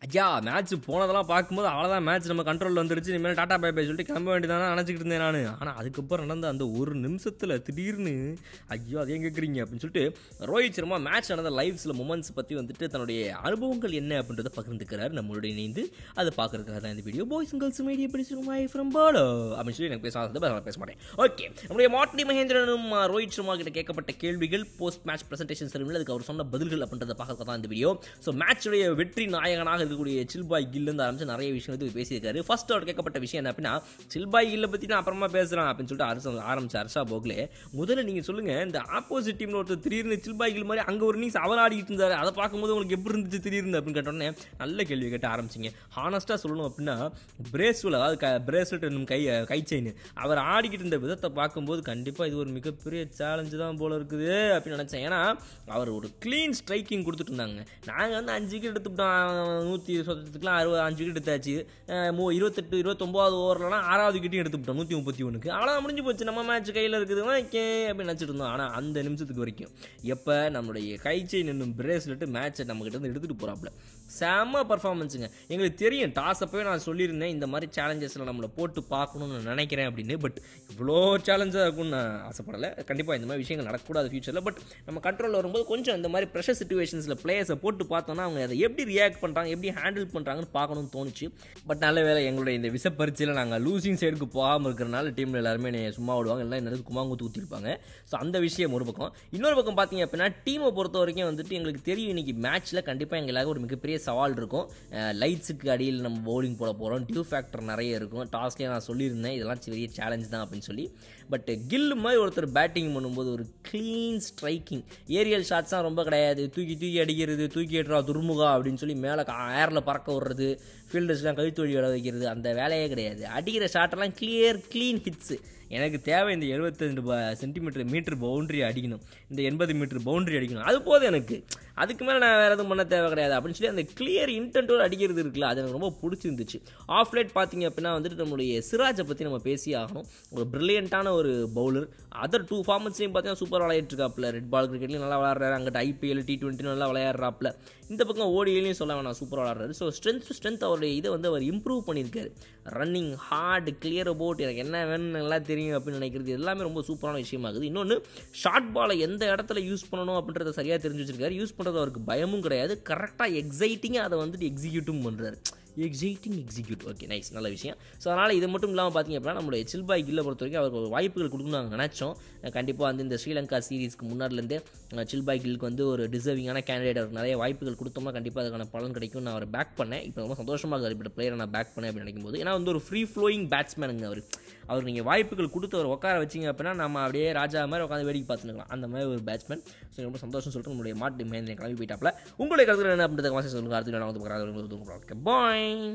ஐயா மேட்ச் போனதெல்லாம் பார்க்கும்போது அவ்வளோதான் மேட்ச் நம்ம கண்ட்ரோலில் வந்துருச்சு இனிமேல் டாட்டா பை பை சொல்லிட்டு கிளம்ப வேண்டியதானே நினச்சிக்கிட்டு இருந்தேன் நான் ஆனால் அதுக்கப்புறம் நடந்த அந்த ஒரு நிமிஷத்தில் திடீர்னு ஐயோ அதே கேட்குறீங்க அப்படின்னு சொல்லிட்டு ரோஹித் சர்மா மேட்ச் நடந்த லைவ்ஸில் மூமெண்ட்ஸ் பற்றி வந்துட்டு தன்னுடைய அனுபவங்கள் என்ன அப்படின்றத பகிர்ந்துக்கிறார் நம்மளோட இணைந்து அதை பார்க்கறதுக்காக தான் இந்த வீடியோ பாய்ஸ் கேர்ள்ஸ் மீடியா பிடிச்சிருக்கும் மை ஃப்ரம் பாலோ அப்படின்னு சொல்லி எனக்கு பேச ஆசை நான் பேச மாட்டேன் ஓகே நம்முடைய மாட்னி மகேந்திரனும் அஹ், ரோஹித் சர்மா கிட்ட கேட்கப்பட்ட கேள்விகள் போஸ்ட் மேட்ச் பிரசன்டேஷன் செரமனியில் அதுக்கு அவர் சொன்ன பதில்கள் அப்படின்றத பார்க்க தான் இந்த வீடியோ ஸோ மேட்சுடைய வெற்றி நாயகனாக இருக்கக்கூடிய சில்பாய் கில்லேருந்து ஆரம்பிச்சு நிறைய விஷயம் வந்து பேசியிருக்காரு ஃபர்ஸ்ட் அவர் கேட்கப்பட்ட விஷயம் என்ன அப்படின்னா சில்பாய் கில்லை பற்றி நான் அப்புறமா பேசுகிறேன் அப்படின்னு சொல்லிட்டு அரசு ஆரம்பிச்ச ஹர்ஷா போக்லே முதல்ல நீங்கள் சொல்லுங்கள் இந்த ஆப்போசிட் டீமில் ஒருத்தர் திடீர்னு சில்பாய் கில் மாதிரி அங்கே ஒரு நீஸ் அவர் ஆடிட்டு இருந்தார் அதை பார்க்கும்போது உங்களுக்கு எப்படி இருந்துச்சு திடீர்னு அப்படின்னு கேட்டோன்னே நல்ல கேள்வி கேட்ட ஆரம்பிச்சிங்க ஹானஸ்ட்டாக சொல்லணும் அப்படின்னா பிரேஸ்வல் அதாவது க பிரேஸ்லெட் என்னும் கை கை செயின் அவர் ஆடிக்கிட்டு இருந்த விதத்தை பார்க்கும்போது கண்டிப்பாக இது ஒரு மிகப்பெரிய சேலஞ்சு தான் போல இருக்குது அப்படின்னு நினச்சேன் ஏன்னா அவர் ஒரு க்ளீன் ஸ்ட்ரைக்கிங் கொடுத்துட்டு இருந்தாங்க நாங்கள் வந்து அஞ்சு விக்கெட் எடுத்துட்டோம் நூற்றி சொத்துக்கெலாம் அறுபது அஞ்சு விக்கெட் எடுத்தாச்சு அஹ் மூ இருபத்தெட்டு இருபத்தொம்போது ஓவர்லாம் ஆறாவது விக்கெட்டையும் எடுத்துக்கிட்டோம் நூற்றி முப்பத்தி ஒன்றுக்கு அவ்வளோ முடிஞ்சு போச்சு நம்ம மேட்ச் கையில் இருக்குது ஓகே அப்படின்னு நினச்சிட்டு இருந்தோம் ஆனால் அந்த நிமிஷத்துக்கு வரைக்கும் எப்போ நம்மளுடைய கை செயின் என்னும் பிரேஸ்லெட்டு மேட்சை நம்மக்கிட்ட இருந்து எடுத்துகிட்டு போகிறாப்புல செம்ம பர்ஃபார்மன்ஸுங்க எங்களுக்கு தெரியும் டாஸ் அப்பவே நான் சொல்லியிருந்தேன் இந்த மாதிரி சேலஞ்சஸில் நம்மளை போட்டு பார்க்கணும்னு நான் நினைக்கிறேன் அப்படின்னு பட் இவ்வளோ சேலஞ்சாக இருக்கும்னு நான் ஆசைப்படலை கண்டிப்பாக இந்த மாதிரி விஷயங்கள் நடக்கக்கூடாது ஃபியூச்சரில் பட் நம்ம கண்ட்ரோலில் வரும்போது கொஞ்சம் இந்த மாதிரி ப்ரெஷர் சுச்சுவேஷன்ஸில் பிளேயர்ஸை போட்டு பார்த்தோன்னா அவங்க அதை எப்படி ரியாக்ட் பண்ணுறாங்க எப்படி ஹேண்டில் பண்ணுறாங்கன்னு பார்க்கணும்னு தோணுச்சு பட் நல்ல வேலை எங்களுடைய இந்த விசப்பரிச்சையில் நாங்கள் லூசிங் சைடுக்கு போகாமல் இருக்கிறனால டீமில் எல்லாருமே என்னை சும்மா விடுவாங்க எல்லாம் என்னது குமாங்குத்து ஊற்றிருப்பாங்க ஸோ அந்த விஷயம் ஒரு பக்கம் இன்னொரு பக்கம் பார்த்தீங்க அப்படின்னா டீமை பொறுத்த வரைக்கும் வந்துட்டு எங்களுக்கு தெரியும் இன்னைக்கு மேட்ச்சில் கண்டிப்பாக எங்க எல்லாருக்கும் ஒரு மிகப்பெரிய சவால் இருக்கும் லைட்ஸுக்கு அடியில் நம்ம பவுலிங் போட போகிறோம் டியூ ஃபேக்டர் நிறைய இருக்கும் டாஸ்லேயே நான் சொல்லியிருந்தேன் இதெல்லாம் பெரிய சேலஞ்ச் தான் அப்படின்னு சொல்லி பட் கில் மாதிரி ஒருத்தர் பேட்டிங் பண்ணும்போது ஒரு க்ளீன் ஸ்ட்ரைக்கிங் ஏரியல் ஷாட்ஸ்லாம் ரொம்ப கிடையாது தூக்கி தூக்கி அடிக்கிறது தூக்கி எடுறா துர்முகா அப்படின்னு சொல்லி மேலே ஏரில் பறக்க விடுறது ஃபீல்டர்ஸ்லாம் கழுத்து வழி விட வைக்கிறது அந்த வேலையே கிடையாது அடிக்கிற ஷாட்டெல்லாம் கிளியர் க்ளீன் ஹிட்ஸு எனக்கு தேவை இந்த எழுபத்தஞ்சு சென்டிமீட்டர் மீட்டர் பவுண்டரி அடிக்கணும் இந்த எண்பது மீட்டர் பவுண்டரி அடிக்கணும் அது போதும் எனக்கு அதுக்கு மேலே நான் வேறு எதுவும் பண்ண தேவை கிடையாது அப்படின்னு சொல்லி அந்த கிளியர் இன்டென்ட்டோட அடிக்கிறது இருக்குல்ல அது எனக்கு ரொம்ப பிடிச்சிருந்துச்சு ஆஃப் லைட் பார்த்தீங்க அப்படின்னா வந்துட்டு நம்மளுடைய சிராஜை பற்றி நம்ம பேசி ஆகணும் ஒரு பிரில்லியண்ட்டான ஒரு பவுலர் அதர் டூ ஃபார்மட்ஸ்லையும் பார்த்தீங்கன்னா சூப்பர் விளையாட்டு இருக்காப்புல ரெட் பால் கிரிக்கெட்லையும் நல்லா விளையாடுறாரு அங்கிட்ட ஐபிஎல் டி டுவெண்ட்டி நல்லா விளையாடுறாப்புல இந்த பக்கம் ஓடியிலையும் சொல்ல வேணாம் சூப்பர் விளையாடுறாரு ஸோ ஸ்ட்ரென்த் டு ஸ்ட்ரென்த் அவருடைய இதை வந்து அவர் இம்ப்ரூவ் பண்ணியிருக்காரு ரன்னிங் ஹார்ட் கிளியர் அபவுட் எனக்கு என்ன வேணும்னு நல்லா தெரியும் அப்படின்னு நினைக்கிறது எல்லாமே ரொம்ப சூப்பரான விஷயமாகுது இன்னொன்று ஷார்ட் பாலை எந்த இடத்துல யூஸ் பண்ணணும் அப்படின்றத சரியாக தெரிஞ்சு வச்சிருக்காரு யூஸ் பண்ணுறது அவருக்கு பயமும் கிடையாது கரெக்டாக எக்ஸைட்டிங்காக அதை வந்துட்டு எக்ஸிக்யூட்டும் பண்ணுறாரு எக்ஸைட்டிங் எக்ஸிக்யூட் ஓகே நைஸ் நல்ல விஷயம் ஸோ அதனால் இது மட்டும் இல்லாமல் பார்த்தீங்க அப்படின்னா நம்மளுடைய சில்பாய் கில்லை பொறுத்த வரைக்கும் அவருக்கு ஒரு வாய்ப்புகள் கொடுக்கணும் நாங்கள் நினச்சோம் கண்டிப்பாக வந்து இந்த ஸ்ரீலங்கா சீரீஸ்க்கு முன்னாடிலேருந்தே சில்பாய் கில்லுக்கு வந்து ஒரு டிசர்விங்கான கேண்டிடேட் அவருக்கு நிறைய வாய்ப்புகள் கொடுத்தோம்னா கண்டிப்பாக அதுக்கான பலன் கிடைக்கும் நான் அவரை பேக் பண்ணேன் இப்போ ரொம்ப சந்தோஷமாக இருக்குது இப்படி பிளேயரை நான் பேக் பண்ணேன் அப்படின்னு நினைக்கும் போது ஏன்னா வந்து ஒரு ஃப்ரீ ஃப்ளோயிங் பேட்ஸ்மேனுங்க அவர் அவர் நீங்கள் வாய்ப்புகள் கொடுத்து அவர் உட்கார வச்சிங்க அப்படின்னா நம்ம அப்படியே ராஜா மாதிரி உட்காந்து வேடிக்கை பார்த்துக்கலாம் அந்த மாதிரி ஒரு பேட்ஸ்மேன் ஸோ ரொம்ப சந்தோஷம் சொல்லிட்டு நம்மளுடைய மாட்டு மகேந்திரன் கிளம்பி போயிட்டாப்ல உங்களுடைய கருத்து என்ன அப்படின்றத சொல்லுங்கள் அடுத்து நான் வந்து பார்க்குறேன் பாய்